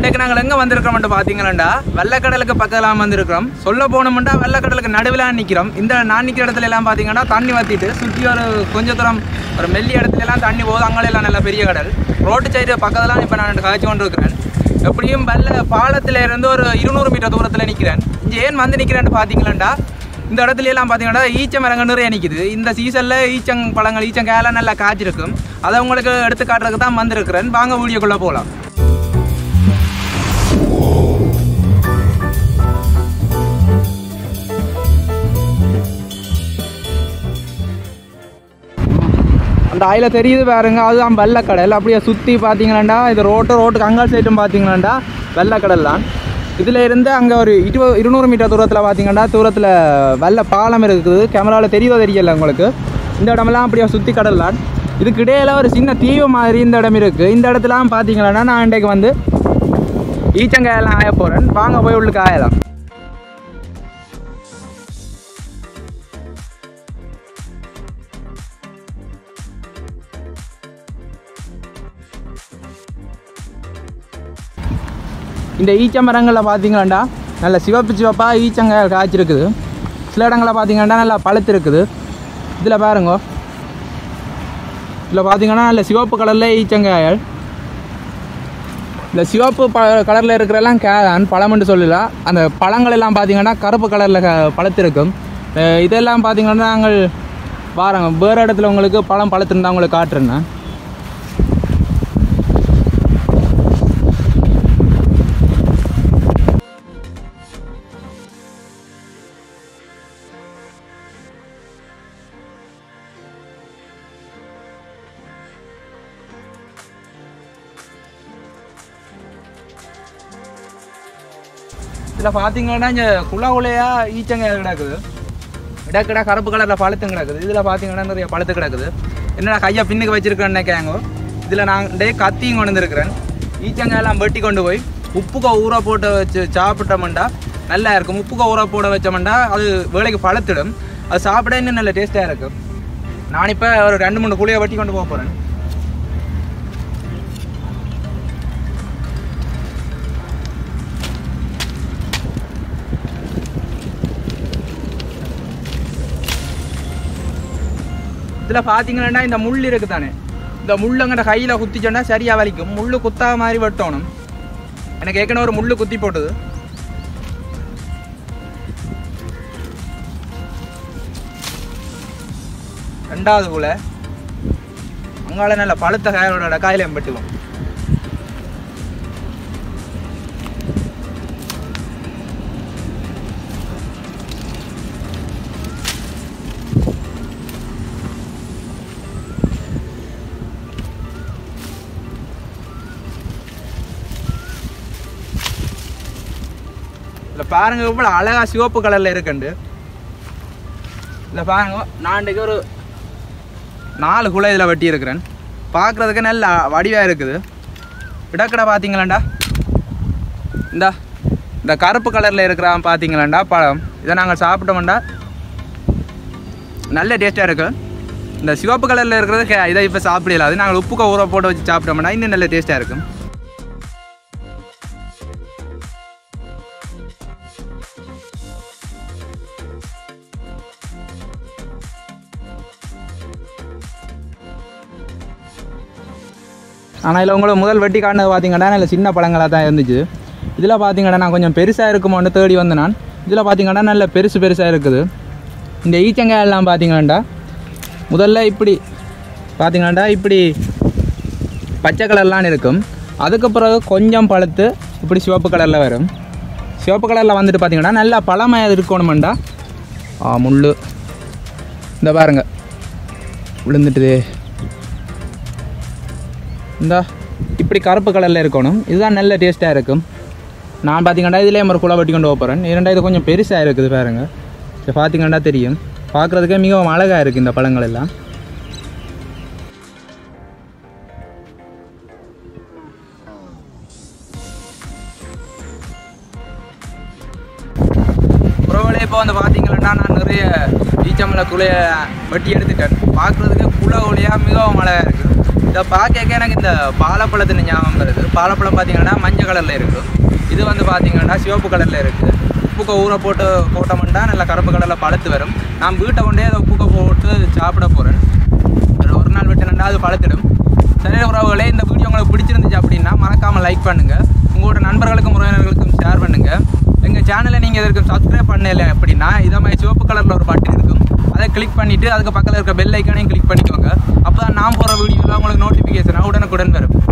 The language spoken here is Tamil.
இன்றைக்கு நாங்கள் எங்கே வந்திருக்கிறோம்னு பார்த்தீங்களா வெள்ளக்கடலுக்கு பக்கத்தில் வந்திருக்கிறோம் சொல்ல போனோம்னா வெள்ளக்கடலுக்கு நடுவில் நிற்கிறோம் இந்த நான் நிற்கிற இடத்துல எல்லாம் பார்த்தீங்கன்னா தண்ணி வற்றிட்டு சுற்றி ஒரு கொஞ்ச தூரம் ஒரு மெல்லி இடத்துல எல்லாம் தண்ணி போகுது அங்கெல்லாம் நல்ல பெரிய கடல் ரோட்டு சைடு பக்கத்துலாம் இப்போ நான் காய்ச்சி கொண்டு இருக்கிறேன் எப்படியும் வெள்ள பாலத்தில் இருந்து ஒரு இருநூறு மீட்டர் தூரத்தில் நிற்கிறேன் இங்கே ஏன் வந்து நிற்கிறேன்னு பார்த்தீங்களா இந்த இடத்துல எல்லாம் பார்த்தீங்கன்னா ஈச்ச மரங்கள் நிறைய நிற்கிது இந்த சீசனில் ஈச்சங் பழங்கள் ஈச்சங்காயெல்லாம் நல்லா காய்ச்சிருக்கும் அதை உங்களுக்கு எடுத்து காட்டுறதுக்கு தான் வந்திருக்கிறேன் வாங்க வீடியோக்குள்ளே போகலாம் அந்த ஆயில தெரியுது பாருங்க அதுதான் வெள்ளக்கடல் அப்படியே சுற்றி பார்த்தீங்களாண்டா இது ரோட்டு ரோட்டுக்கு அங்கால் சைட்டும் பார்த்தீங்களாண்டா வெள்ளக்கடல் தான் இதில் இருந்து அங்கே ஒரு இரு இருநூறு மீட்டர் தூரத்தில் பார்த்தீங்கன்னா தூரத்தில் வெள்ள பாலம் இருக்குது கேமராவில் தெரியுதோ தெரியல உங்களுக்கு இந்த இடமெல்லாம் அப்படியே சுற்றி கடல் தான் இதுக்கு இடையில ஒரு சின்ன தீவு மாதிரி இந்த இடம் இருக்குது இந்த இடத்துலாம் பார்த்தீங்கன்னா நான் இன்றைக்கு வந்து ஈச்சங்காயெல்லாம் ஆய போகிறேன் வாங்க போய் உள்ளுக்கு ஆயலாம் இந்த ஈச்ச மரங்களில் பார்த்தீங்களாண்டா நல்ல சிவப்பு சிவப்பாக ஈச்சங்க காய்ச்சிருக்குது சில இடங்களில் பார்த்தீங்கன்னா நல்லா பழுத்து இருக்குது இதில் பாருங்க இதில் பார்த்தீங்கன்னா நல்ல சிவப்பு கலரில் ஈச்சங்காயல் இந்த சிவப்பு ப கலரில் இருக்கிறெல்லாம் கேதான் பழம்னு சொல்லலாம் அந்த பழங்கள் எல்லாம் பார்த்தீங்கன்னா கருப்பு கலரில் க பழுத்திருக்கும் அஹ் இதெல்லாம் பார்த்தீங்கன்னா நாங்கள் வாரங்க வேறு இடத்துல உங்களுக்கு பழம் பழுத்துருந்தா உங்களுக்கு காட்டுறேன் நான். இதில் பார்த்தீங்கன்னா இங்கே குளா குலையா ஈச்சங்க கிடக்குது இடக்கிட கருப்பு கலரில் பழுத்தும் கிடக்குது இதில் பார்த்தீங்கன்னா நிறைய பழுத்து கிடக்குது என்னடா கையை பின்னுக்கு வச்சிருக்கேன்னு கேங்கோ இதில் நான் டே கத்தியும் கொண்டு வந்துருக்கிறேன் ஈச்சங்க எல்லாம் வெட்டி கொண்டு போய் உப்புக்க ஊற போட்டு வச்சு சாப்பிட்டோம்டா நல்லா இருக்கும் உப்புக்க ஊற போட வச்சோம்டா அது வேலைக்கு பழுத்திடும் அது சாப்பிட இன்னும் நல்ல டேஸ்ட்டாக இருக்கும் நான் இப்போ ஒரு ரெண்டு மூணு குழியை வெட்டி கொண்டு போக போகிறேன் இதில் பார்த்தீங்கன்னா இந்த முள் இருக்கு தானே இந்த முள்ளங்கிட்ட கையில் குத்திச்சோன்னா சரியாக வலிக்கும் முள் குத்தா மாதிரி வெட்டணும் எனக்கு ஏற்கனவே ஒரு முள் குத்தி போட்டது ரெண்டாவது போல அங்கால நல்ல பழுத்த காயோட காயிலையும் வெட்டுவோம் இதில் பாருங்க இவ்வளோ அழகா சிவப்பு கலரில் இருக்குண்டு இதில் பாருங்க நான் இன்றைக்கு ஒரு நாலு குலை இதில் வெட்டி இருக்கிறேன் பார்க்குறதுக்கு நல்ல வடிவாக இருக்குது இடக்கடை பார்த்தீங்களாண்டா இந்தா இந்த கருப்பு கலரில் இருக்கிறான் பார்த்தீங்களாண்டா பழம் இதை நாங்கள் சாப்பிட்டோம்டா நல்ல டேஸ்ட்டாக இருக்கு இந்த சிவப்பு கலரில் இருக்கிறது கே- இதை இப்போ சாப்பிடல அது நாங்கள் உப்புக்க ஊற போட்டு வச்சு சாப்பிட்டோம்னா இன்னும் நல்ல டேஸ்ட்டாக இருக்கும் ஆனால் இதில் உங்களுக்கு முதல் வெட்டி காட்டினது பார்த்தீங்கன்னா நல்ல சின்ன பழங்களாக தான் இருந்துச்சு இதில் பார்த்தீங்கன்னா நான் கொஞ்சம் பெருசாக இருக்குமோன்னு தேடி வந்தேன் நான் இதில் பார்த்தீங்கன்னா நல்ல பெருசு பெருசாக இருக்குது இந்த ஈச்சங்காய் எல்லாம் பார்த்தீங்கன்னாண்டா முதல்ல இப்படி பார்த்தீங்கன்னாண்டா இப்படி பச்சை கலர்லாம் இருக்கும் அதுக்கு பிறகு கொஞ்சம் பழுத்து இப்படி சிவப்பு கலரில் வரும் சிவப்பு கலரில் வந்துட்டு பார்த்தீங்கன்னா நல்லா பழமையாக இருக்கணுமெண்டா ஆ முள் இந்த பாருங்க விழுந்துட்டுதே இந்தா இப்படி கருப்பு கலரில் இருக்கணும் இதுதான் நல்ல டேஸ்ட்டாக இருக்கும் நான் பார்த்தீங்கன்னா இதிலே ஒரு குலை வெட்டி கொண்டு போக போகிறேன் இரண்டா இது கொஞ்சம் பெருசாக இருக்குது பாருங்க இது பார்த்தீங்கன்னா தெரியும் பார்க்குறதுக்கே மிகவும் அழகாக இருக்குது இந்த பழங்கள் எல்லாம் புறவலே இப்போ வந்து பார்த்தீங்கன்னா நான் நிறைய ஈச்சமலை குலையை வெட்டி எடுத்துட்டேன் பார்க்குறதுக்கு குலை ஒளியாக மிகவும் அழகாக இருக்குது இதை பார்க்க எனக்கு இந்த பாலப்பழத்தின் ஞாபகம் வருது பாலப்பழம் பார்த்தீங்கன்னா மஞ்சள் கலரில் இருக்கும் இது வந்து பார்த்தீங்கன்னா சிவப்பு கலரில் இருக்குது உப்புக்க ஊற போட்டு போட்டோம்னா நல்லா கருப்பு கலரில் பழுத்து வரும் நான் வீட்டை கொண்டே அதை உப்புக்க போட்டு சாப்பிட போகிறேன் ஒரு ஒரு நாள் விட்டு அது பழுத்திடும் சரி உறவுகளே இந்த வீடியோ உங்களுக்கு பிடிச்சிருந்துச்சு அப்படின்னா மறக்காமல் லைக் பண்ணுங்கள் உங்களோட நண்பர்களுக்கும் உறவினர்களுக்கும் ஷேர் பண்ணுங்கள் எங்கள் சேனலை நீங்கள் இதற்கு சப்ஸ்கிரைப் பண்ணல அப்படின்னா இதை மாதிரி சிவப்பு கலரில் ஒரு பட்டன் இருக்கும் அதை கிளிக் பண்ணிவிட்டு அதுக்கு பக்கத்தில் இருக்க பெல் ஐக்கானையும் கிளிக் பண்ணிக்கோங்க அப்போ தான் நான் போகிற வீடியோவில் உங்களுக்கு நோட்டிஃபிகேஷனாக உடனுக்குடன் வரும்